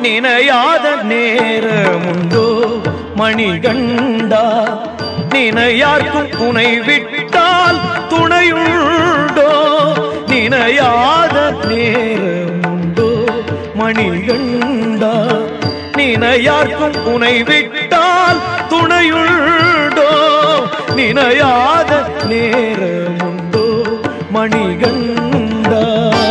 நினையாத நேரமுண்டோ மணிகண்டா நினையார்க்கும் துணை விட்டால் துணையுண்டோ நினையாத நேரமுண்டோ மணிகண்டா நினையார்க்கும் துணை விட்டால் துணையுண்டோ நினையாத நேரமுண்டோ மணிகண்டா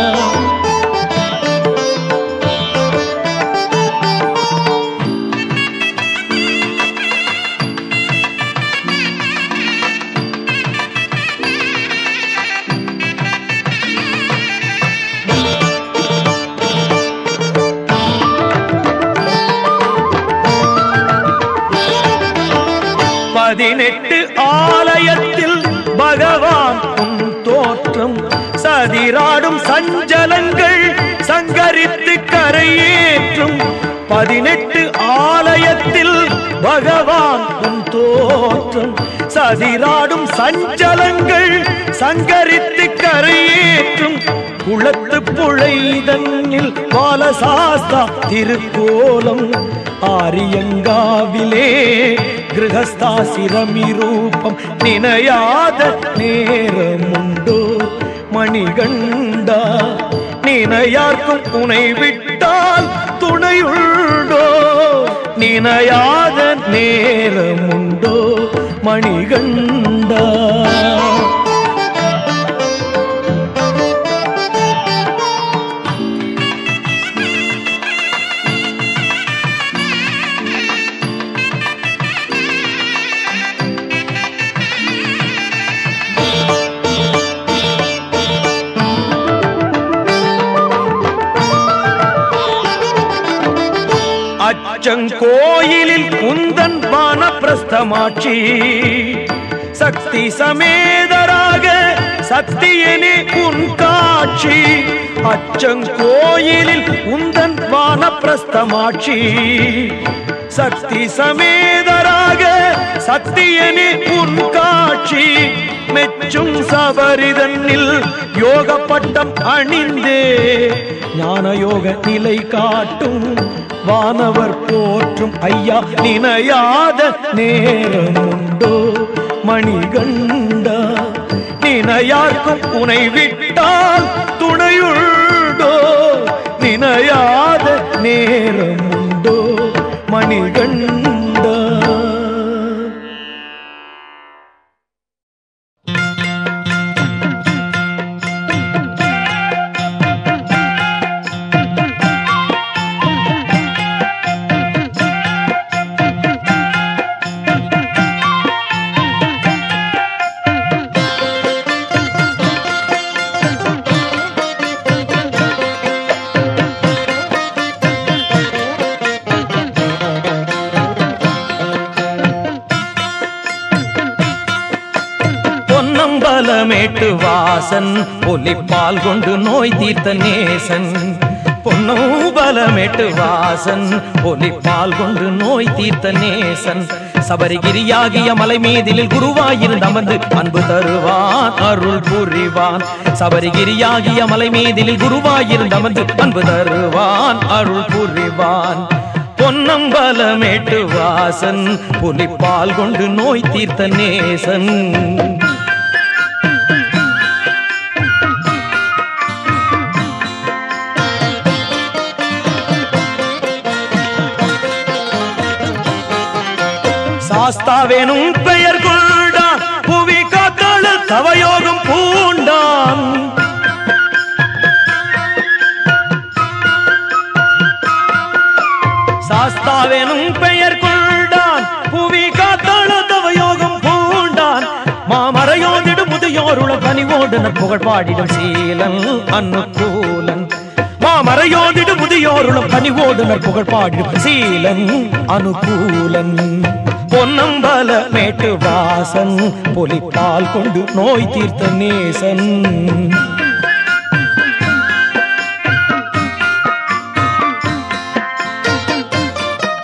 பதினெட்டு ஆலயத்தில் பகவான் உன் தோற்றம் சதிராடும் சஞ்சலங்கள் சங்கரித்து கரையேற்றும் பதினெட்டு ஆலயத்தில் பகவான் உன் தோற்றம் சதிராடும் சஞ்சலங்கள் சங்கரித்து கரையேற்றும் குளத்து புழைதன்னில் பாலசாஸ்தா திருக்கோலம் ஆரியங்காவிலே கிரகஸ்தாசிரமி ரூபம் நினையாத நேரமுண்டோ மணிகண்டா நினையார்க்கும் துணை விட்டால் துணையுண்டோ நினையாத நேரமுண்டோ மணிகண்டா அச்சங்கோயிலில் குந்தன் வானப்பிரஸ்தமாட்சி சக்தி சமேதராக சத்தியனே உன் காட்சி அச்சங்கோயிலில் உந்தன் வானப்பிரஸ்தமாட்சி சக்தி சமேதராக சத்தியனே உன் காட்சி மெச்சும் சபரிதன்னில் யோக பட்டம் அணிந்தே ஞான யோக நிலை காட்டும் வானவர் போற்றும் ஐயா நினையாத நேரமுண்டோ மணிகண்டா நினையார்க்கும் உனை விட்டால் துணையுண்டோ நினையாத நேரமுண்டோ மணிகண்டா பொன்னம்பலமேட்டு வாசன் ஒலிப்பால் கொண்டு நோய் தீர்த்த நேசன் பொன்னம்பலமேட்டு வாசன் ஒலிப்பால் கொண்டு நோய் தீர்த்த நேசன் சபரிகிரியாகிய மலை மீதிலில் குருவாயிருந்து அமர்ந்து அன்பு தருவான் அருள் புரிவான் சபரிகிரியாகிய மலை மீதிலில் குருவாயிருந்து அமர்ந்து அன்பு தருவான் அருள் புரிவான் பொன்னம்பலமேட்டு வாசன் புலிப்பால் கொண்டு நோய் தீர்த்த நேசன் சாஸ்தாவேனும் பெயர் கொண்டான் புவி காத்தாள் தவயோகம் பூண்டான் சாஸ்தாவேனும் பெயர் கொண்டான் புவி காத்தாள் தவயோகம் பூண்டான் மாமரையோதிடும் முதியோருள கனிவோடுனர் புகழ் பாடிடும் சீலன் அனுகூலன் மாமரையோதிடும் முதியோருளம் கனிவோடுனர் புகழ் பாடிடும் சீலன் அனுகூலன் பொன்னம்பல மேட்டு வாசன் பொலிப்பால் கொண்டு நோய் தீர்த்த நேசன்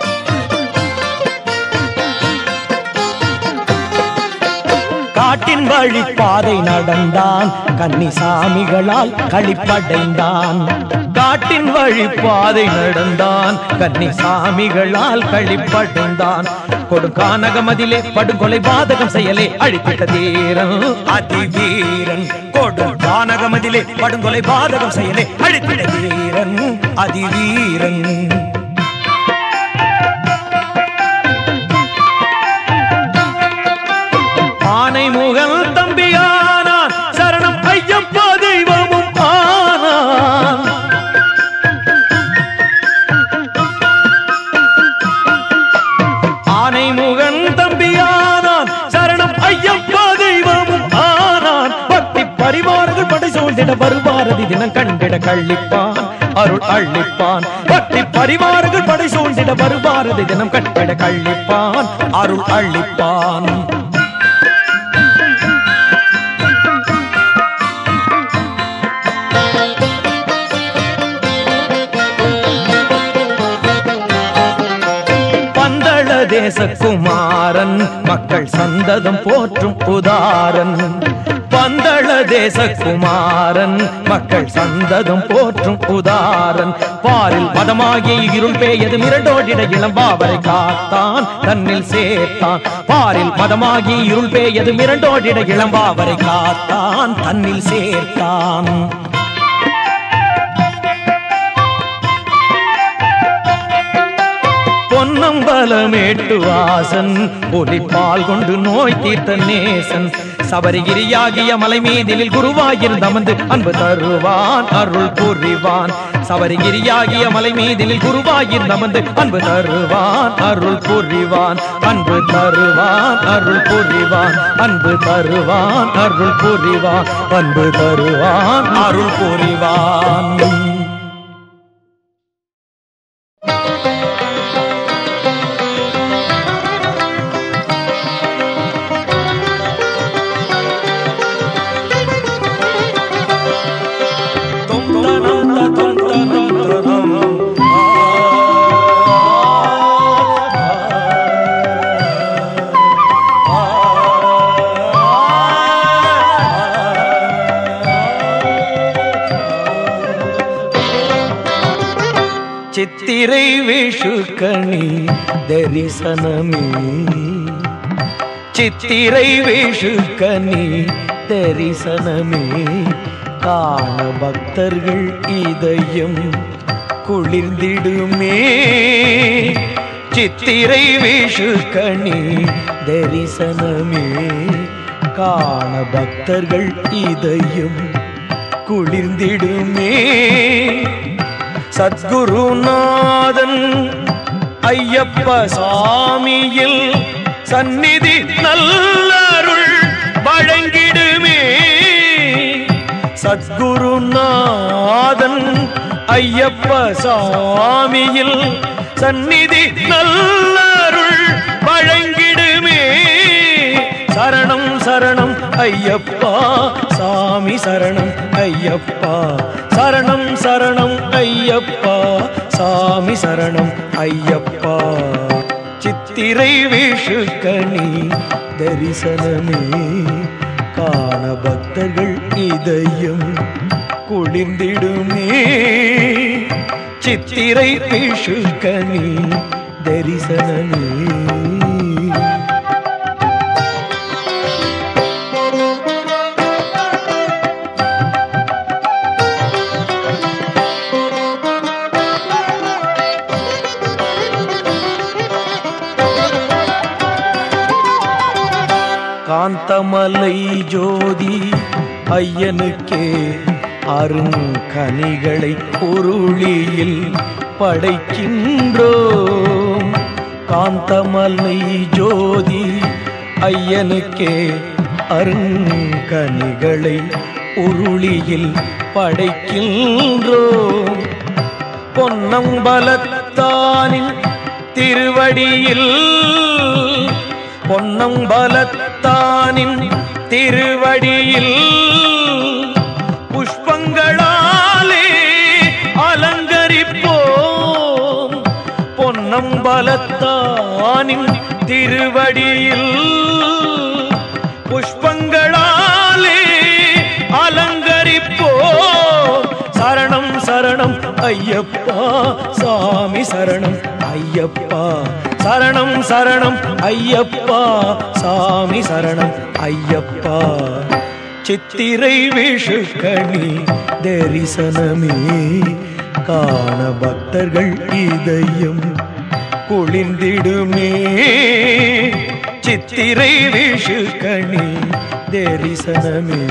காட்டின் வழி பாதை நடந்தான் கன்னிசாமிகளால் களிப்படைந்தான் காட்டின் வழி பாதை நடந்தான் கன்னிசாமிகளால் களிப்படைந்தான் கொடுக்கானகமதிலே படுகொலை பாதகம் செயலே அழித்திட்ட தீரன் அதிவீரன் கொடுக்கானகமதிலே படுகொலை பாதகம் செயலே அழித்திட்ட தீரன் அதிவீரன் ஆனை முகல் தம்பியானான் சரணம் ஐயப்பா தெய்வமும் ஆனான் ஆனை முகன் தம்பியானான் சரணம் ஐயப்பா தெய்வமும் ஆனான் பக்தி பரிவாரங்கள் படை சூழ்ந்திட வருவாரதி தினம் கண்டிட கள்ளிப்பான் அருள் அள்ளிப்பான் பக்தி பரிவாரங்கள் படை சூழ்ந்திட வருவாரதி தினம் கண்டிட கள்ளிப்பான் அருள் அள்ளிப்பான் பந்தள தேசகுமாரன் மக்கள் சந்ததம் போற்றும் உதாரன் பந்தள தேசகுமாரன் மக்கள் சந்ததம் போற்றும் உதாரன் பாரில் மதமாகிய இருள் பேயது மிரண்டோடிட இளம்பாவரை காத்தான் தன்னில் சேர்த்தான் பாரில் மதமாகி இருள் பேயது மிரண்டோடிட இளம்பாவரை காத்தான் தன்னில் சேர்த்தான் பொன்னம்பலமேட்டு வாசன் ஒலிப்பால் கொண்டு நோய் தீர்த்த நேசன் சபரிகிரியாகிய மலை மீதிலில் குருவாயிருந்த அமர்ந்து அன்பு தருவான் அருள் புரிவான் சபரிகிரியாகிய மலை மீதிலில் குருவாயிருந்த அமர்ந்து அன்பு தருவான் அருள் புரிவான் அன்பு தருவான் அருள் புரிவான் அன்பு தருவான் அருள் புரிவான் அன்பு தருவான் அருள் புரிவான் சித்திரை விஷுக்கணி தரிசனமே சித்திரை விஷுக்கனி தரிசனமே காண பக்தர்கள் இதயம் குளிர்ந்திடுமே சித்திரை விஷுக்கணி தரிசனமே காண பக்தர்கள் இதயம் குளிர்ந்திடுமே சத்குருநாதன் ஐயப்ப சாமியில் சந்நிதி நல்லருள் வழங்கிடுமே சத்குருநாதன் ஐயப்ப சாமியில் சந்நிதி நல்லருள் வழங்கிடுமே சரணம் சரணம் ஐயப்பா சாமி சரணம் ஐயப்பா சரணம் சரணம் ஐயப்பா சாமி சரணம் ஐயப்பா சித்திரை விஷுக்கணி தரிசனமே காண பக்தர்கள் இதயம் குளிர்ந்திடுமே சித்திரை விஷுக்கணி தரிசனமே காந்தமலை ஜோதி ஐயனுக்கே அருங்கனிகளை பொருளியில் படைக்கின்றோம் காந்தமலை ஜோதி ஐயனுக்கே அருங்கனிகளை உருளியில் படைக்கின்றோம் பொன்னம்பலத்தானின் திருவடியில் பொன்னம்பலத்தானின் திருவடியில் புஷ்பங்களாலே அலங்கரிப்போம் பொன்னம்பலத்தானின் திருவடியில் புஷ்பங்களாலே ஐயப்பா சாமி சரணம் ஐயப்பா சரணம் சரணம் ஐயப்பா சாமி சரணம் ஐயப்பா சித்திரை விஷுக்கணி தரிசனமே காண பக்தர்கள் இதயம் குளிர்ந்திடுமே சித்திரை விஷுக்கணி தரிசனமே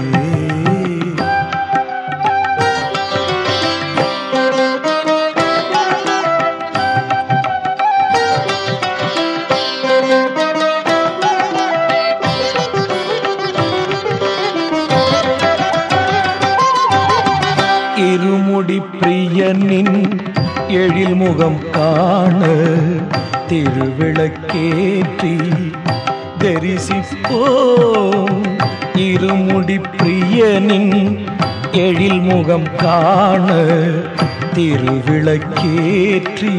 இருமுடி பிரியனின் எழில் முகம் காண திருவிளக்கேற்றி தரிசிப்போம் இருமுடி பிரியனின் எழில் முகம் காண திருவிளக்கேற்றி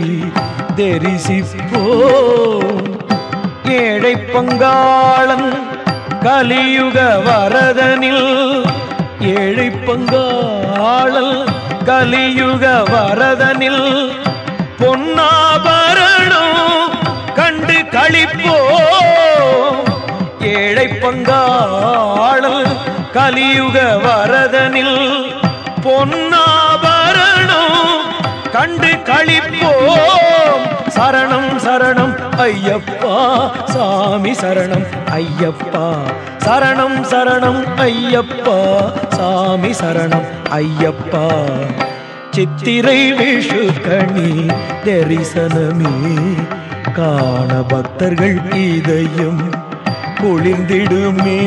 தரிசிப்போம் ஏழை பங்காளன் கலியுக வரதனில் ஏழை பங்காளல் கலியுக வரதனில் பொன்னாபரணம் கண்டு களிப்போம் ஏழை பங்காளல் கலியுக வரதனில் பொன்னாபரணம் கண்டு களிப்போம் சரணம் சரணம் ஐயப்பா சாமி சரணம் ஐயப்பா சரணம் சரணம் ஐயப்பா சாமி சரணம் ஐயப்பா சித்திரை விஷுக்கணி தரிசனமே காண பக்தர்கள் இதயம் குளிர்ந்திடுமே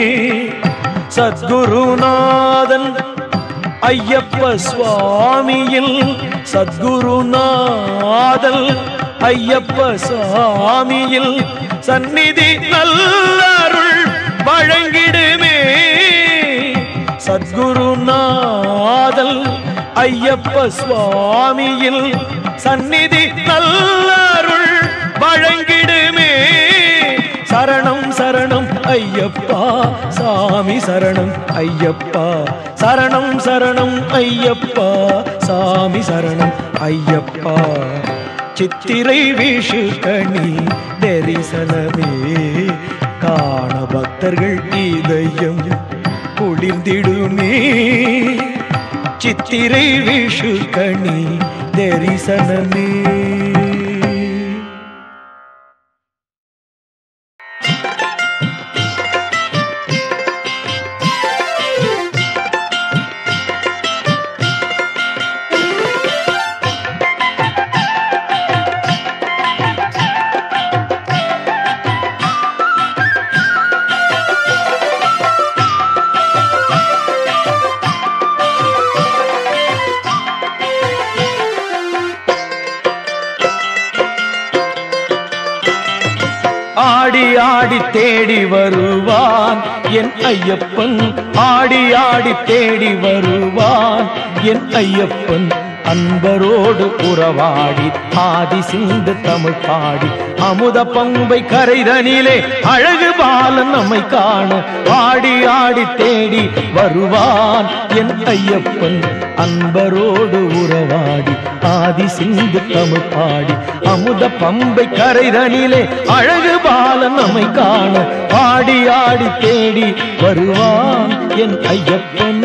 சத்குருநாதன் ஐயப்ப சுவாமியில் சத்குருநாதல் ஐயப்ப சுவாமியில் சந்நிதி நல்லருள் வழங்கிடுமே சத்குருநாதல் ஐயப்ப சுவாமியில் சந்நிதி நல்லருள் வழங்கிடுமே சரணம் சரணம் ஐயப்பா சாமி சரணம் ஐயப்பா சரணம் சரணம் ஐயப்பா சாமி சரணம் ஐயப்பா சித்திரை விஷு கணி தரிசனமே காண பக்தர்கள் இதயம் குளிர்ந்திடுமே சித்திரை விஷு கணி தரிசனமே ஆடி ஆடி தேடி வருவான் என் ஐயப்பன் ஆடி ஆடி தேடி வருவான் என் ஐயப்பன் அன்பரோடு உறவாடி ஆதி சிந்து தமிழ் பாடி அமுத பம்பை கரைதனிலே அழகு பாலன் நம்மை காண ஆடி ஆடி தேடி வருவான் என் ஐயப்பன் அன்பரோடு உறவாடி ஆதி சிந்து தமிழ் பாடி அமுத பம்பை கரைதனிலே அழகு பாலன் நம்மை காண ஆடி ஆடி தேடி வருவான் என் ஐயப்பன்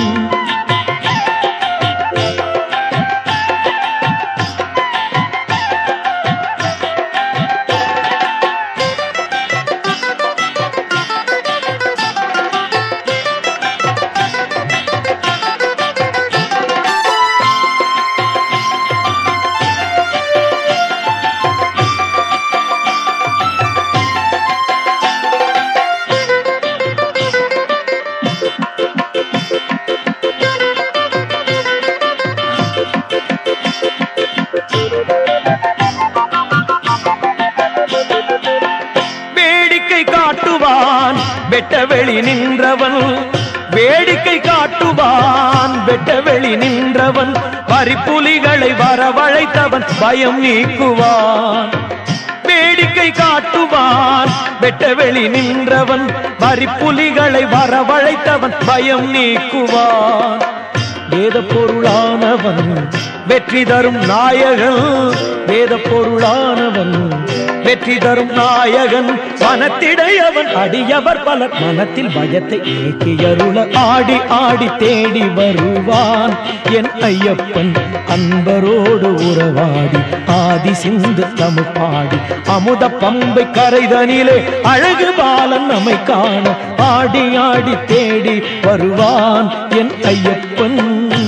வேடிக்கை காட்டுவான் வெட்ட வெளி நின்றவன் வேடிக்கை காட்டுவான் வெட்ட வெளி நின்றவன் பரிப்புலிகளை வரவழைத்தவன் பயம் நீக்குவான் வேடிக்கை காட்டுவான் வெட்ட வெளி நின்றவன் பரிப்புலிகளை வரவழைத்தவன் பயம் நீக்குவான் வேத பொருளானவன் வெற்றி தரும் நாயகன் வேத பொருளானவன் வெற்றி தரும் நாயகன் மனத்திடையவன் அடியவர் பலர் மனத்தில் பயத்தை நீக்கியருள ஆடி ஆடி தேடி வருவான் என் ஐயப்பன் அன்பரோடு உறவாடி ஆதி சிந்து தமிழ் பாடி அமுத பம்பை கரைதனிலே அழகு பாலன் நம்மை காண ஆடி ஆடி தேடி வருவான் என் ஐயப்பன்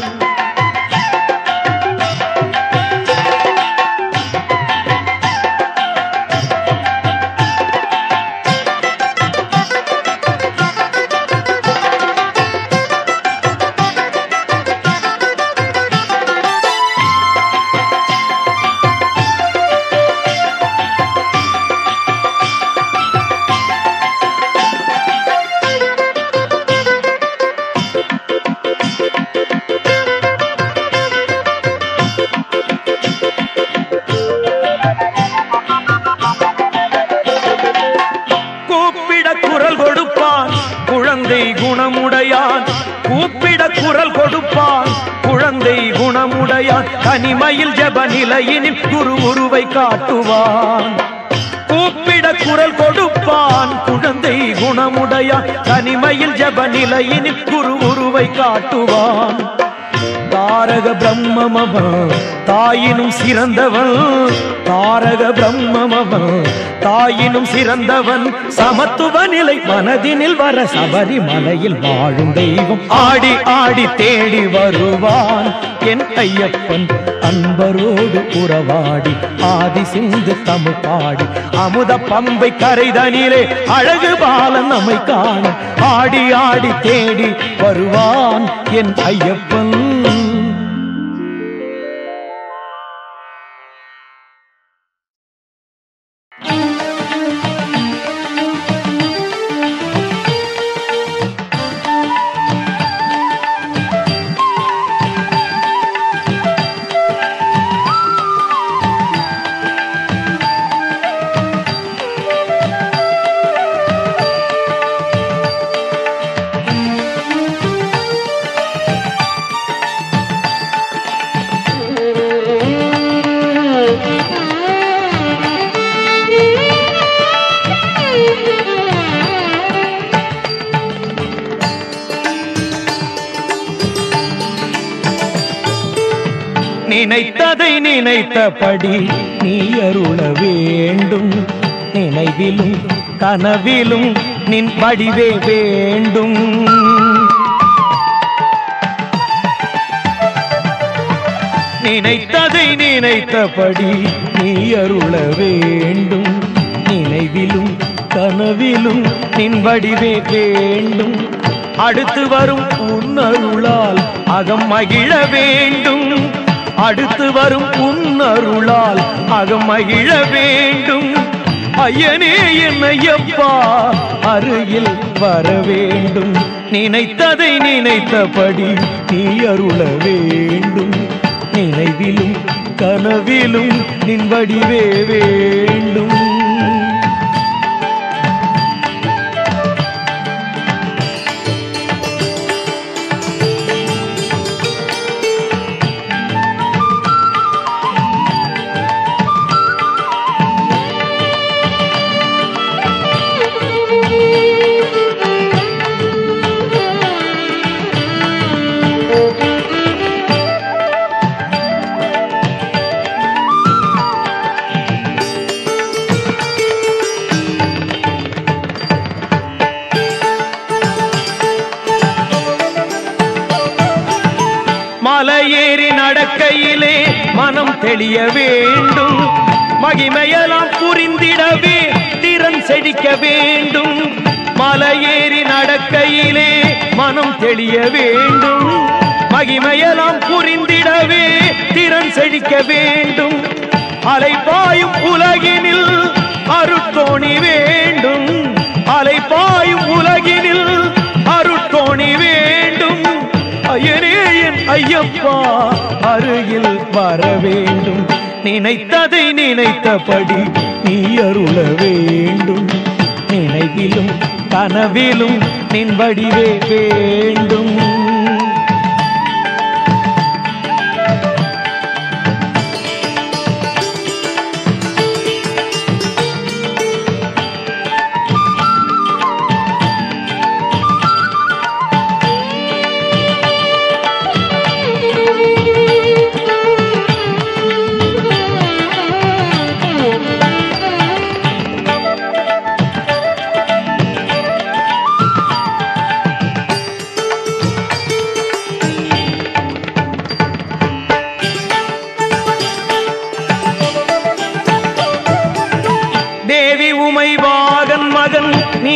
கூப்பிட குரல் கொடுப்பான் குழந்தை குணமுடையான் கூப்பிட குரல் கொடுப்பான் குழந்தை குணமுடையான் தனிமையில் ஜப நிலையினில் குரு உருவை காட்டுவான் கூப்பிட குரல் கொடுப்பான் குழந்தை குணமுடையான் தனிமையில் ஜப நிலையினில் குரு உருவை காட்டுவான் தாரக பிரம்மமவன் தாயினும் சிறந்தவன் தாரக பிரம்மமவன் தாயினும் சிறந்தவன் சமத்துவ நிலை மனதினில் வர சபரிமலையில் வாழும் தெய்வம் ஆடி ஆடி தேடி வருவான் என் ஐயப்பன் அன்பரோடு உறவாடி ஆதி சிந்து தமிழ் பாடி அமுத பம்பை கரைதனிலே அழகு பாலன் நம்மை காண ஆடி ஆடி தேடி வருவான் என் ஐயப்பன் நினைத்ததை நினைத்தபடி நீ அருள வேண்டும் நினைவிலும் கனவிலும் நின் வடிவே வேண்டும் நினைத்ததை நினைத்தபடி நீ அருள வேண்டும் நினைவிலும் கனவிலும் நின் வடிவே வேண்டும் அடுத்து வரும் உன்னருளால் அகம் மகிழ வேண்டும் அடுத்து வரும் உன்னருளால் அகம் மகிழ வேண்டும் ஐயனே என் ஐயப்பா அருகில் வர வேண்டும் நினைத்ததை நினைத்தபடி நீ அருள வேண்டும் நினைவிலும் கனவிலும் நின் வடிவே வேண்டும் மலையேறி நடக்கையிலே மனம் தெளிய வேண்டும் மகிமையெல்லாம் புரிந்திடவே திறன் செழிக்க வேண்டும் மலையேறி நடக்கையிலே மனம் தெளிய வேண்டும் மகிமையெல்லாம் புரிந்திடவே திறன் செழிக்க வேண்டும் அலைபாயும் உலகினில் அருட்தோணி வேண்டும் அலைபாயும் உலகினில் அருட்தோணி வேண்டும் ஐயனே என் ஐயப்பா அருகில் வர வேண்டும் நினைத்ததை நினைத்தபடி நீ அருள வேண்டும் நினைவிலும் கனவிலும் நின் வடிவே வேண்டும்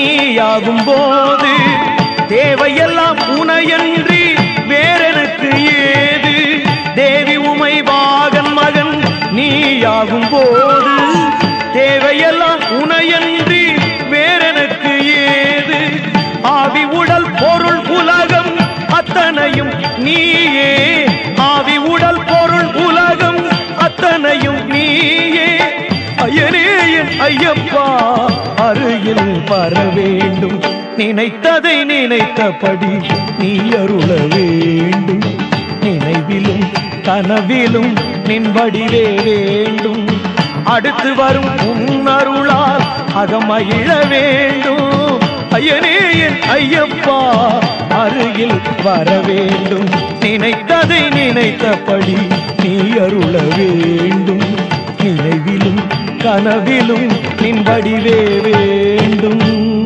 நீயாகும் போது தேவையெல்லாம் உனையன்றி வேறெனக்கு ஏது தேவி உமை பாகன் மகன் நீயாகும் போது தேவையெல்லாம் உனையன்றி வேறெனக்கு ஏது ஆவி உடல் பொருள் உலகம் அத்தனையும் நீயே ஆவி உடல் பொருள் உலகம் அத்தனையும் நீயே ஐயனே என் ஐயப்பா அருகில் வர வேண்டும் நினைத்ததை நினைத்தபடி நீ அருள வேண்டும் நினைவிலும் கனவிலும் நின்படிவே வேண்டும் அடுத்து வரும் உன் அருளால் அகமகிழ வேண்டும் ஐயனே என் ஐயப்பா அருகில் வர வேண்டும் நினைத்ததை நினைத்தபடி நீ அருள வேண்டும் நினைவிலும் கனவிலும் நின்படிவே வேண்டும்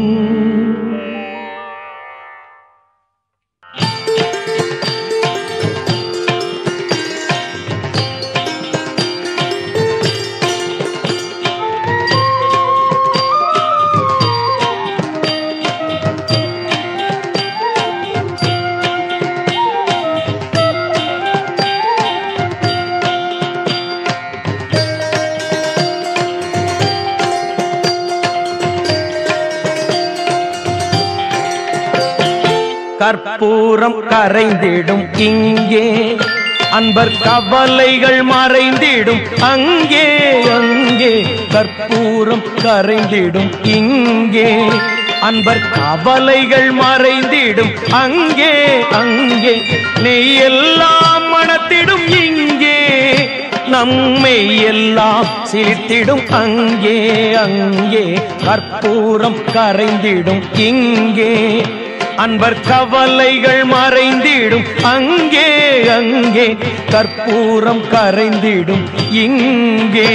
கற்பூரம் கரைந்திடும் இங்கே அன்பர் கவலைகள் மறைந்திடும் அங்கே அங்கே கற்பூரம் கரைந்திடும் இங்கே அன்பர் கவலைகள் மறைந்திடும் அங்கே அங்கே நெய்யெல்லாம் மணத்திடும் இங்கே நம்மை எல்லாம் சிரித்திடும் அங்கே அங்கே கற்பூரம் கரைந்திடும் இங்கே அன்பர் கவலைகள் மறைந்திடும் அங்கே அங்கே கற்பூரம் கரைந்திடும் இங்கே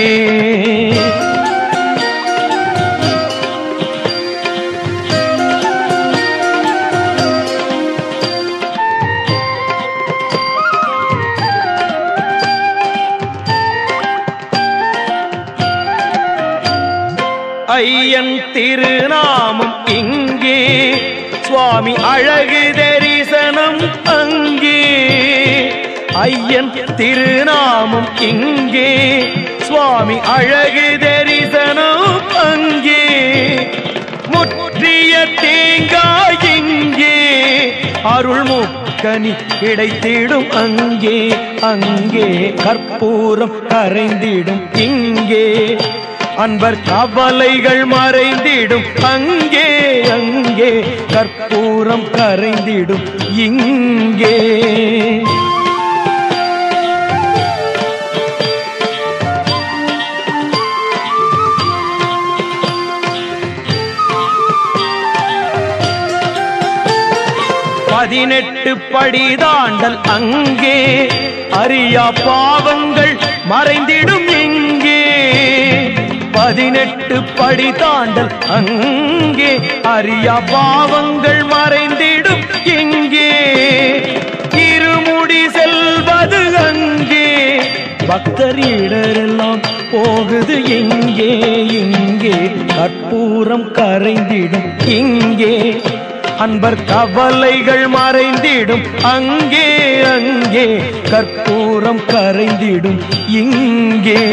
ஐயன் திருநாமம் இங்கே சுவாமி அழகு தரிசனம் அங்கே ஐயன் திருநாமம் இங்கே சுவாமி அழகு தரிசனம் அங்கே முற்றிய தேங்காய் இங்கே அருள் முக்கனி கிடைத்திடும் அங்கே அங்கே கற்பூரம் கரைந்திடும் இங்கே அன்பர் கவலைகள் மறைந்திடும் அங்கே அங்கே கற்பூரம் கரைந்திடும் இங்கே பதினெட்டு படி தாண்டல் அங்கே அறியா பாவங்கள் மறைந்திடும் இங்கே பதினெட்டு படி தாண்டல் அங்கே அறியா பாவங்கள் மறைந்திடும் இங்கே இருமுடி செல்வது அங்கே பக்தரிடரெல்லாம் போகுது எங்கே இங்கே கற்பூரம் கரைந்திடும் இங்கே அன்பர் கவலைகள் மறைந்திடும் அங்கே அங்கே கற்பூரம் கரைந்திடும் இங்கே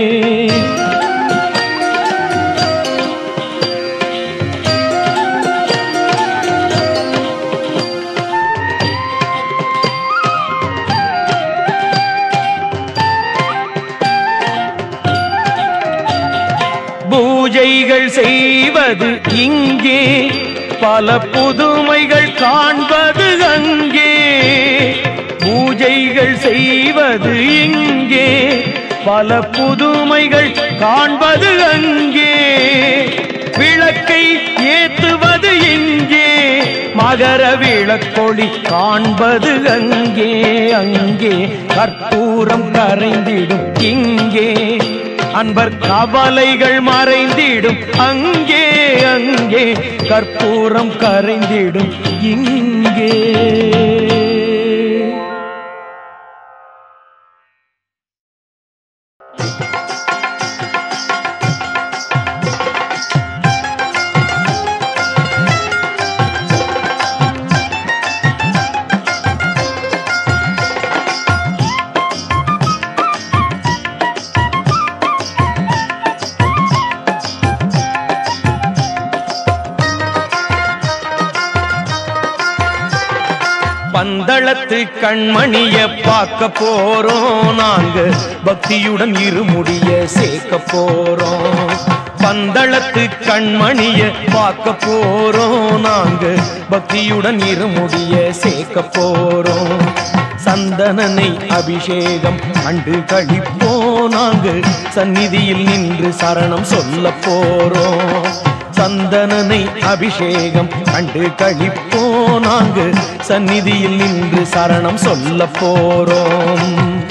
பூஜைகள் செய்வது இங்கே பல புதுமைகள் காண்பது அங்கே பூஜைகள் செய்வது இங்கே பல புதுமைகள் காண்பது அங்கே விளக்கை ஏத்துவது இங்கே மகர விளக்கொளி காண்பது அங்கே அங்கே கற்பூரம் கரைந்திடும் இங்கே அன்பர் கவலைகள் மறைந்திடும் அங்கே அங்கே கற்பூரம் கரைந்திடும் இங்கே பந்தளத்து கண்மணிய பார்க்க போறோம் நாங்க பக்தியுடன் இருமுடிய சேர்க்க போறோம் பந்தளத்து கண்மணிய பார்க்க போறோம் நாங்க பக்தியுடன் இருமுடிய சேர்க்க போறோம் சந்தனனை அபிஷேகம் கண்டு கழிப்போம் நாங்க சந்நிதியில் நின்று சரணம் சொல்ல போறோம் சந்தனனை அபிஷேகம் கண்டு கழிப்போ நாங்க சந்நிதியில் நின்று சரணம் சொல்ல போறோம்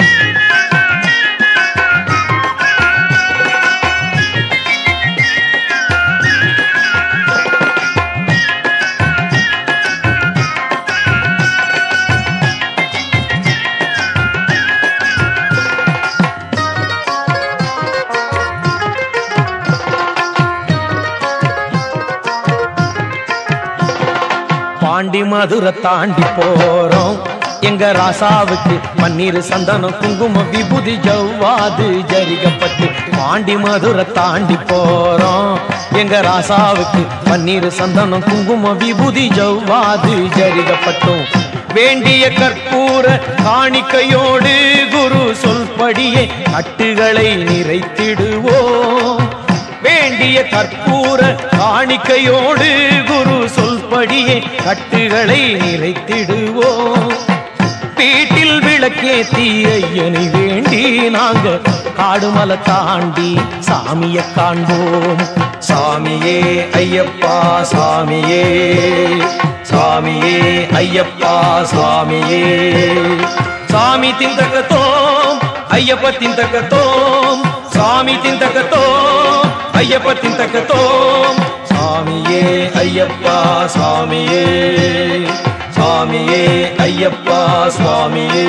பாண்டி மதுரை தாண்டி போறோம் எங்க ராசாவுக்கு பன்னீர் சந்தனம் குங்குமம் விபூதி ஜவ்வாது ஜரிகப்பட்டு பாண்டி மதுரை தாண்டி போறோம் எங்க ராசாவுக்கு பன்னீர் சந்தனம் குங்குமம் விபூதி ஜவ்வாது ஜரிகப்பட்டும் வேண்டிய கற்பூர காணிக்கையோடு குரு சொல்படியே கட்டுகளை நிறைத்திடுவோம் வேண்டிய கற்பூர காணிக்கையோடு குரு சொல்படியே கட்டுகளை நிறைத்திடுவோம் வீட்டில் விளக்கேத்தி ஐயனை வேண்டி நாங்க காடுமலை தாண்டி சாமிய காண்போம் சாமியே ஐயப்பா சாமியே சாமியே ஐயப்பா சாமியே சாமி திந்தகத்தோம் ஐயப்ப திந்தகத்தோம் சாமி திந்தகத்தோம் ஐயப்ப திந்தகத்தோம் சாமியே ஐயப்பா சாமியே சாமியே ஐயப்பா சுவாமியே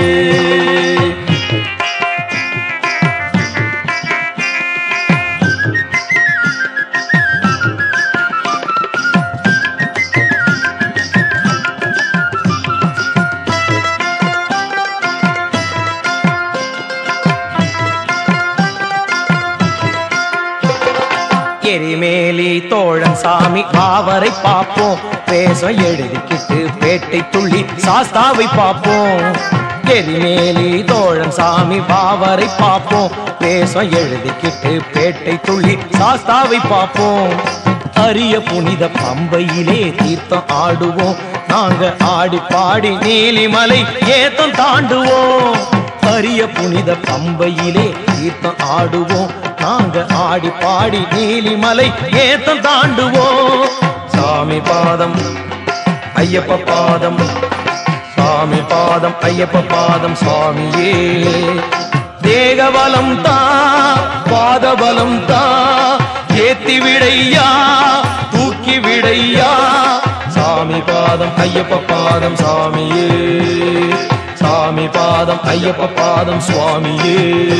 எரிமேலி தோழன் சாமி பாவரை பார்ப்போம் பேசம் எழுதிக்கிட்டு பேட்டை துள்ளி சாஸ்தாவை பார்ப்போம் எரிமேலி தோழன் சாமி பாவரை பார்ப்போம் பேசம் எழுதிக்கிட்டு பேட்டை துள்ளி சாஸ்தாவை பார்ப்போம் அரிய புனித பம்பையிலே தீர்த்தம் ஆடுவோம் நாங்க ஆடி பாடி நீலிமலை ஏத்தம் தாண்டுவோம் அரிய புனித பம்பையிலே தீர்த்தம் ஆடுவோம் நாங்க ஆடி பாடி நீலிமலை ஏத்தம் தாண்டுவோம் சாமி பாதம் ஐயப்ப பாதம் சாமி பாதம் ஐயப்ப பாதம் சுவாமியே தேகபலம் தா பாதபலம் தா ஏத்தி விடையா தூக்கி விடையா சாமி பாதம் ஐயப்ப பாதம் சாமியே சாமி பாதம் ஐயப்ப பாதம் சுவாமியே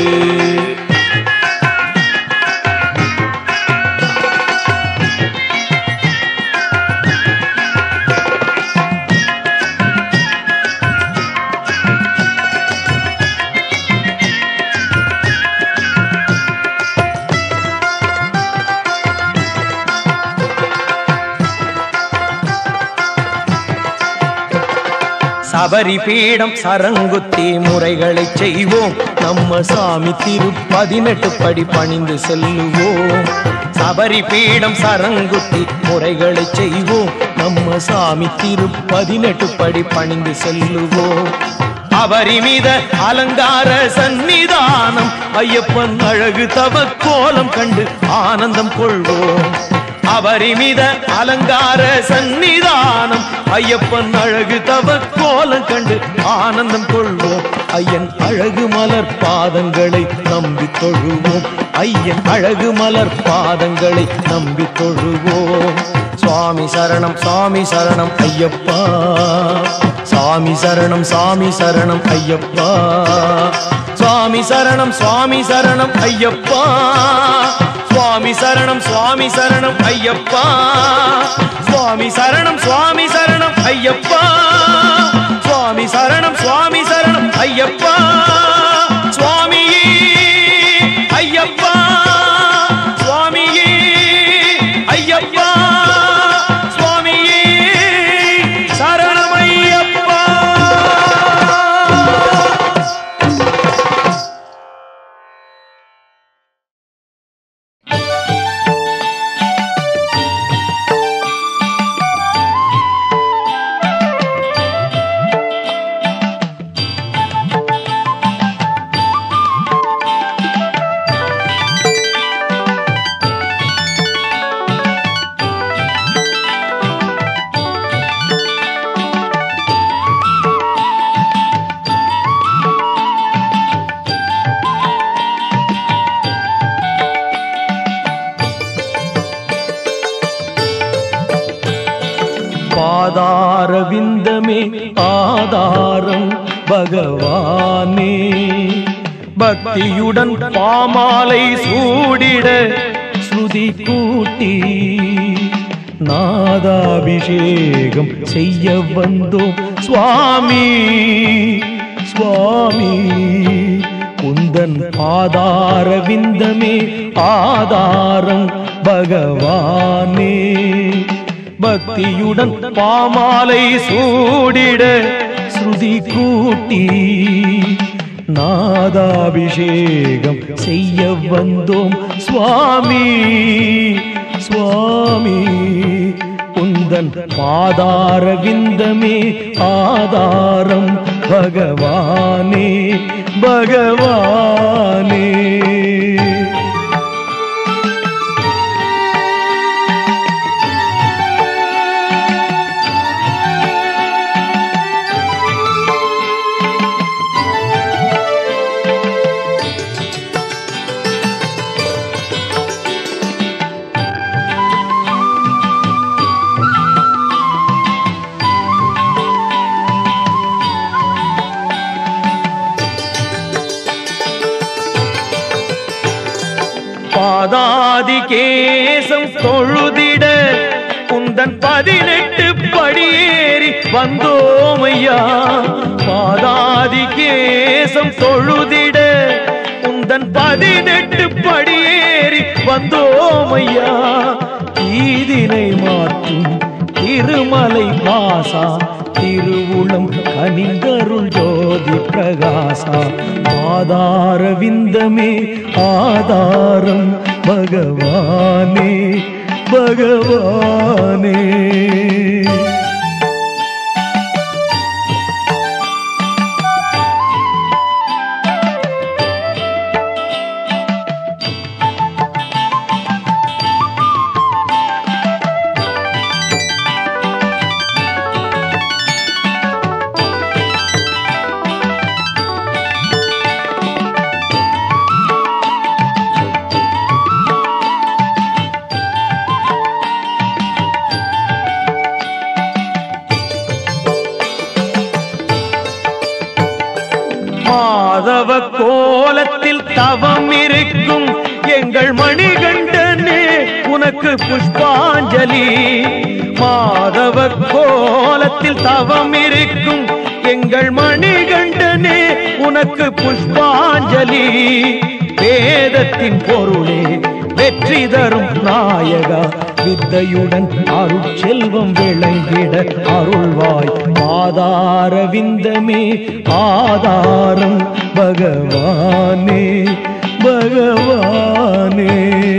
சபரி பீடம் சரங்குத்தி முறைகளை செய்வோம் நம்ம சாமி திரு பதினெட்டு படி பணிந்து செல்லுவோம் சபரி பீடம் சரங்குத்தி முறைகளை செய்வோம் நம்ம சாமி திரு பதினெட்டு படி பணிந்து செல்லுவோம் அபரிமித அலங்கார சந்நிதானம் ஐயப்பன் அழகு தவ கோலம் கண்டு ஆனந்தம் கொள்வோம் அபரிமித அலங்கார சந்நிதானம் ஐயப்பன் அழகு தவ கோலம் கண்டு ஆனந்தம் கொள்வோம் ஐயன் அழகு மலர் பாதங்களை நம்பி தொழுவோம் ஐயன் அழகு மலர் பாதங்களை நம்பி தொழுவோம் சுவாமி சரணம் சுவாமி சரணம் ஐயப்பா சுவாமி சரணம் சுவாமி சரணம் ஐயப்பா சுவாமி சரணம் சுவாமி சரணம் ஐயப்பா சுவாமி சரணம் சுவாமி சரணம் ஐயப்பா சுவாமி சரணம் சுவாமி சரணம் ஐயப்பா சுவாமி சரணம் சுவாமி சரணம் ஐயப்பா சுவாமியே ஐயப்பா சுவாமியே ஐயப்பா சுவாமியே சரணம் ஐயப்பா பாதார விந்தமே ஆதாரம் பகவானே பக்தியுடன் பாமாலை சூடிட ஸ்ருதி கூட்டி நாதாபிஷேகம் செய்ய வந்தோம் சுவாமி சுவாமி குந்தன் ஆதார விந்தமே ஆதாரம் பகவானே பக்தியுடன் பாமாலை சூடிட ஸ்ருதி கூட்டி நாதாபிஷேகம் செய்ய வந்தோம் சுவாமி சுவாமி உந்தன் பாதார விந்தமே ஆதாரம் பகவானே பகவானே பாதாதி கேசம் தொழுதிட குந்தன் பதினெட்டு படியேறி வந்தோமையா பாதாதி கேசம் தொழுதிட குந்தன் பதினெட்டு படியேறி வந்தோமையா தீதினை மாற்றும் திருமலை வாசா திருவுளம் கனிந்தருள் ஜோதி பிரகாசா ஆதார விந்தமே ஆதாரம் பகவானே பகவானே மாதவ கோலத்தில் தவம் இருக்கும் எங்கள் மணிகண்டனே உனக்கு புஷ்பாஞ்சலி மாதவ கோலத்தில் தவம் இருக்கும் எங்கள் மணிகண்டனே உனக்கு புஷ்பாஞ்சலி வேதத்தின் பொருளே வெற்றி தரும் நாயகா வித்தையுடன் அருட்செல்வம் விளங்கிட அருள்வாய் ஆதார விந்தமே ஆதாரம் பகவானே பகவானே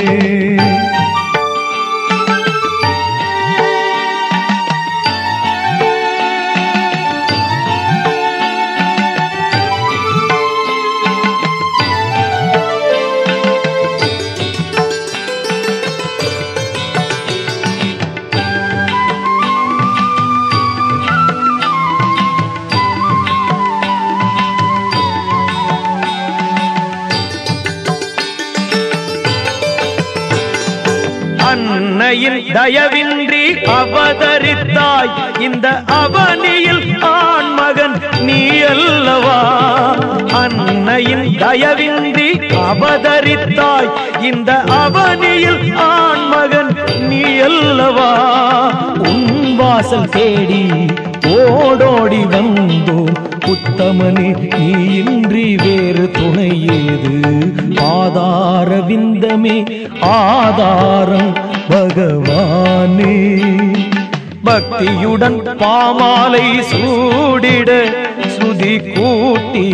அன்னையின் தயவின்றி அவதரித்தாய் இந்த அவனியில் ஆண்மகன் நீ அல்லவா அன்னையின் தயவின்றி அவதரித்தாய் இந்த அவனியில் ஆண்மகன் நீ அல்லவா உன் வாசல் தேடி ஓடோடி வந்தோம் உத்தமனே நீ இன்றி வேறு துணை ஏது ஆதார விந்தமே ஆதாரம் பகவானே பக்தியுடன் பாமாலை சூடிட ஸ்ருதி கூட்டி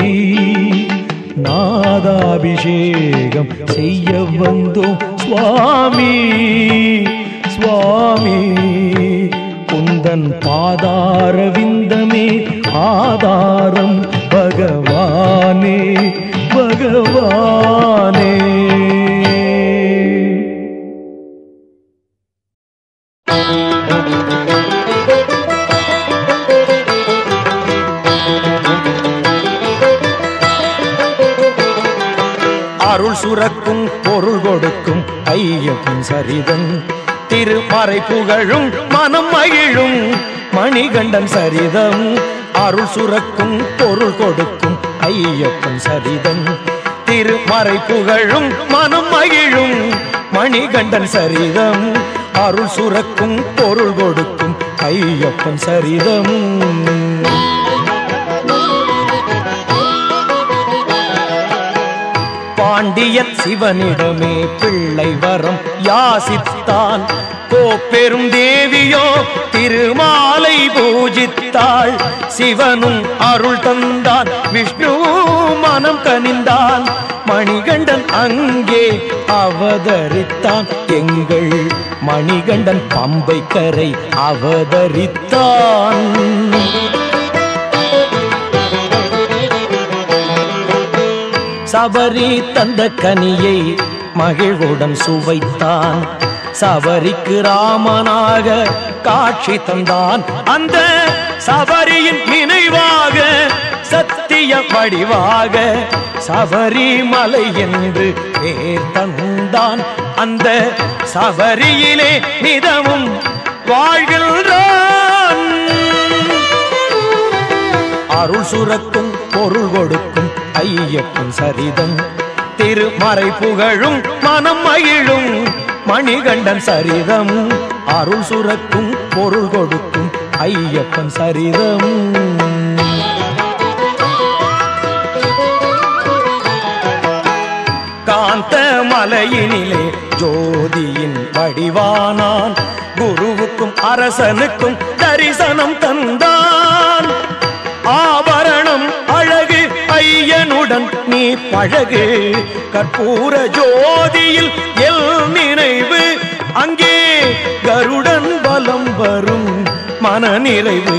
நாதாபிஷேகம் செய்ய வந்தோம் சுவாமி சுவாமி குந்தன் பாதார விந்தமே ஆதாரம் பகவானே பகவானே அருள் சுரக்கும் பொருள் கொடுக்கும் ஐயப்பன் சரிதன் திருமறை புகழும் மனம் மகிழும் மணிகண்டன் சரிதம் அருள் சுரக்கும் பொருள் கொடுக்கும் ஐயப்பன் சரிதம் திருமறை புகழும் மனம் மகிழும் மணிகண்டன் சரிதம் அருள் சுரக்கும் பொருள் கொடுக்கும் ஐயப்பன் சரிதம் பாண்டியன் சிவனிடமே பிள்ளை வரம் யாசித்தான் கோப்பெரும் தேவியோ திருமாலை பூஜித்தாள் சிவனும் அருள் தந்தான் விஷ்ணு மனம் கனிந்தான் மணிகண்டன் அங்கே அவதரித்தான் எங்கள் மணிகண்டன் பம்பை கரை அவதரித்தான் சபரி தந்த கனியை மகிழ்வுடன் சுவைத்தான் சபரிக்கு ராமனாக காட்சி தந்தான் அந்த சபரியின் நினைவாக சத்திய வடிவாக சபரிமலை என்று பேர் தந்தான் அந்த சபரியிலே நிதமும் வாழ்கின்றான் அருள் சுரக்கும் பொருள் கொடுக்கும் ஐயப்பன் சரிதம் திருமறை புகழும் மனம் மகிழும் மணிகண்டன் சரிதம் அருள் சுரக்கும் பொருள் கொடுக்கும் ஐயப்பன் சரிதம் காந்த மலையினிலே ஜோதியின் வடிவானான் குருவுக்கும் அரசனுக்கும் தரிசனம் தந்தான் ஆபரணம் அழகு ஐயனுடன் நீ பழகு கற்பூர ஜோதியில் எல் நினைவு அங்கே கருடன் பலம் வரும் மனநிறைவு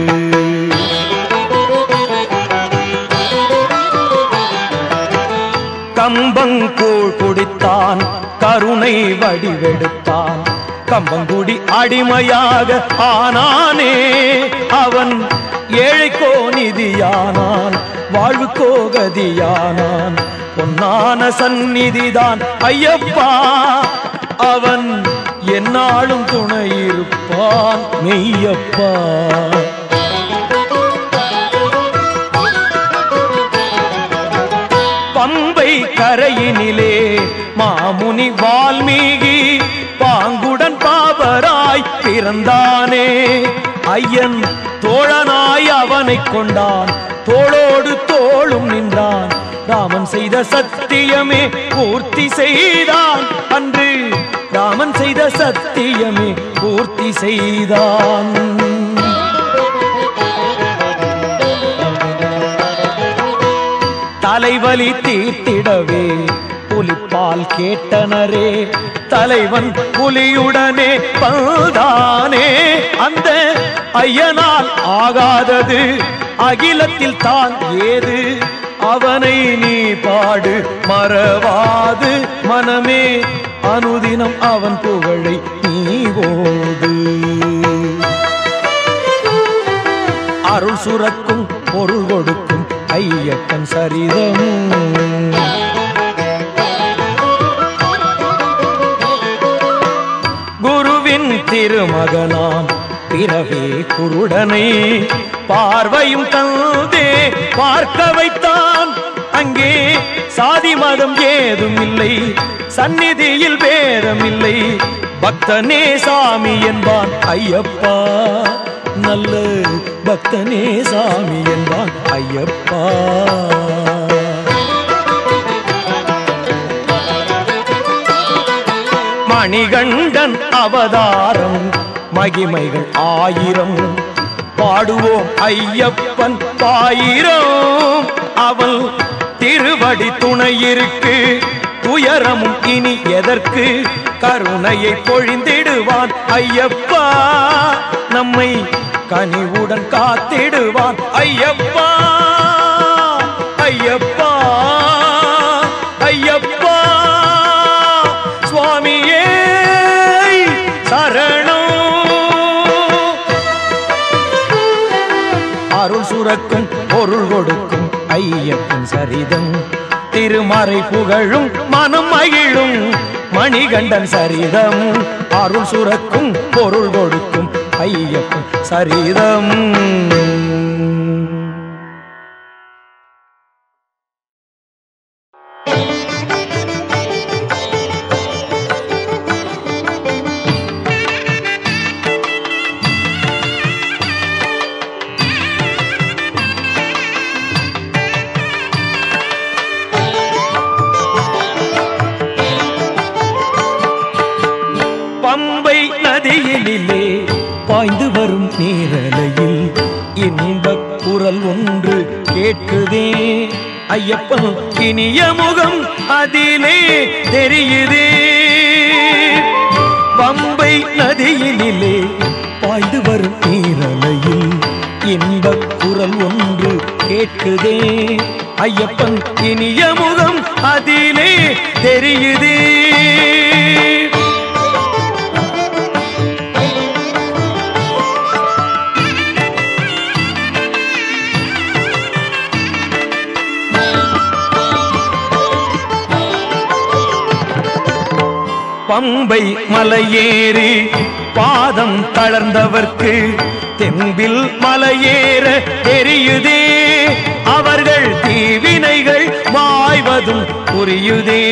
கம்பங்கூழ் குடித்தான் கருணை வடிவெடுத்தான் கம்பங்குடி அடிமையாக ஆனானே அவன் ஏழைக்கோ நிதியானான் வாழ்வுக்கோ கதியானான் பொன்னான சந்நிதிதான் ஐயப்பா அவன் என்னாலும் துணையிருப்பான் மெய்யப்பா பம்பை கரையினிலே மாமுனி வால்மீகி பாங்குடன் பாபராய் பிறந்தானே ஐயன் தோழனாய் அவனை கொண்டான் தோளோடு தோளும் நின்றான் ராமன் செய்த சத்தியமே பூர்த்தி செய்தான் அன்று ராமன் செய்த சத்தியமே பூர்த்தி செய்தான் தலைவலி தீர்த்திடவே புலிப்பால் கேட்டனரே தலைவன் புலியுடனே பல்தானே அந்த ஐயனால் ஆகாதது அகிலத்தில் தான் ஏது அவனை நீ பாடு மறவாது மனமே அனுதினம் அவன் புகழை நீ ஓது அருள் சுரக்கும் பொருள் கொடுக்கும் ஐயப்பன் சரிதம் குருவின் திருமகனாம் பிறவே குருடனை பார்வையும் தந்தே பார்க்க வைத்தான் அங்கே சாதி மதம் ஏதும் இல்லை சந்நிதியில் பேதம் இல்லை பக்தனே சாமி என்பான் ஐயப்பா நல்ல பக்தனே சாமி என்பான் ஐயப்பா மணிகண்டன் அவதாரம் மகிமைகள் ஆயிரம் பாடுவோம் ஐயப்பன் பாயிரம் அவள் திருவடி துணை இருக்கு துயரமும் இனி எதற்கு கருணையை பொழிந்திடுவான் ஐயப்பா நம்மை கனிவுடன் காத்திடுவான் ஐயப்பா ஐயப்பா ஐயப்பா சுவாமியே சரணம் அருள் சுரக்கும் பொருள் கொடுக்கும் ஐயப்பன் சரிதம் திருமறை புகழும் மனம் மகிழும் மணிகண்டன் சரிதம் அருள் சுரக்கும் பொருள் கொடுக்கும் ஐயப்பன் சரிதம் பம்பை நதியினிலே பாய்ந்து வரும் நீரலையில் இன்பக் குரல் ஒன்று கேட்குதே ஐயப்பன் இனிய முகம் அதிலே தெரியுதே பம்பை நதியினிலே பாய்ந்து வரும் நீரலையில் இன்பக் குரல் ஒன்று கேட்குதே ஐயப்பன் இனிய முகம் அதிலே தெரியுதே பம்பை மலையேறி பாதம் தளர்ந்தவர்க்கு தெம்பில் மலையேற தெரியுதே அவர்கள் தீவினைகள் மாய்வதும் புரியுதே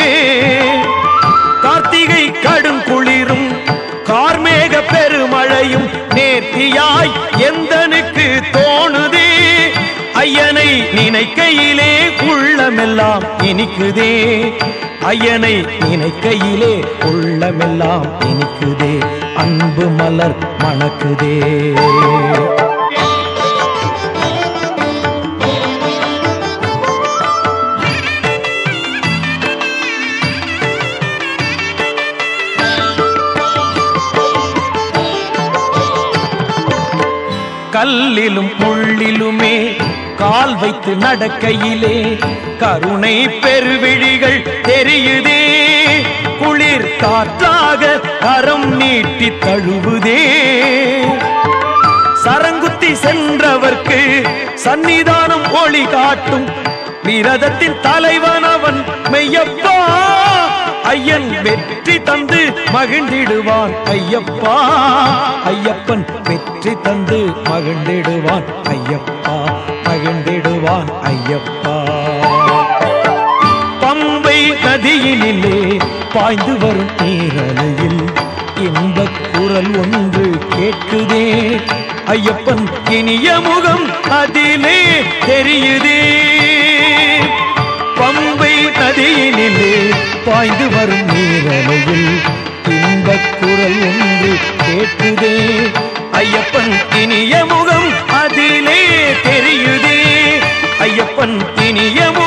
கார்த்திகை கடும் குளிரும் கார்மேக பெருமழையும் நேர்த்தியாய் எந்தனுக்கு தோணுதே ஐயனை நினைக்கையிலே உள்ளமெல்லாம் இனிக்குதே ஐயனை நினைக்கையிலே உள்ளமெல்லாம் இனிக்குதே அன்பு மலர் மணக்குதே கல்லிலும் முள்ளிலுமே கால் வைத்து நடக்கையிலே கருணை பெருவிழிகள் தெரியுதே குளிர் காற்றாக கரம் நீட்டி தழுவுதே சரங்குத்தி சென்றவர்க்கு சன்னிதானம் ஒளி காட்டும் விரதத்தின் தலைவன் அவன் மெய்யப்பா ஐயன் வெற்றி தந்து மகிழ்ந்திடுவான் ஐயப்பா ஐயப்பன் வெற்றி தந்து மகிழ்ந்திடுவான் ஐயப்பா மகிழ்ந்திடுவான் ஐயப்பா பம்பை நதியினிலே பாய்ந்து வரும் நீரலையில் இன்பக் குரல் ஒன்று கேட்குதே ஐயப்பன் இனிய முகம் அதிலே தெரியுதே பம்பை நதியினிலே பாய்ந்து வரும் நீரலையில் இன்பக் குரல் ஒன்று கேட்குதே ஐயப்பன் இனிய முகம் அதிலே தெரியுதே ஐயப்பன் இனிய முகம்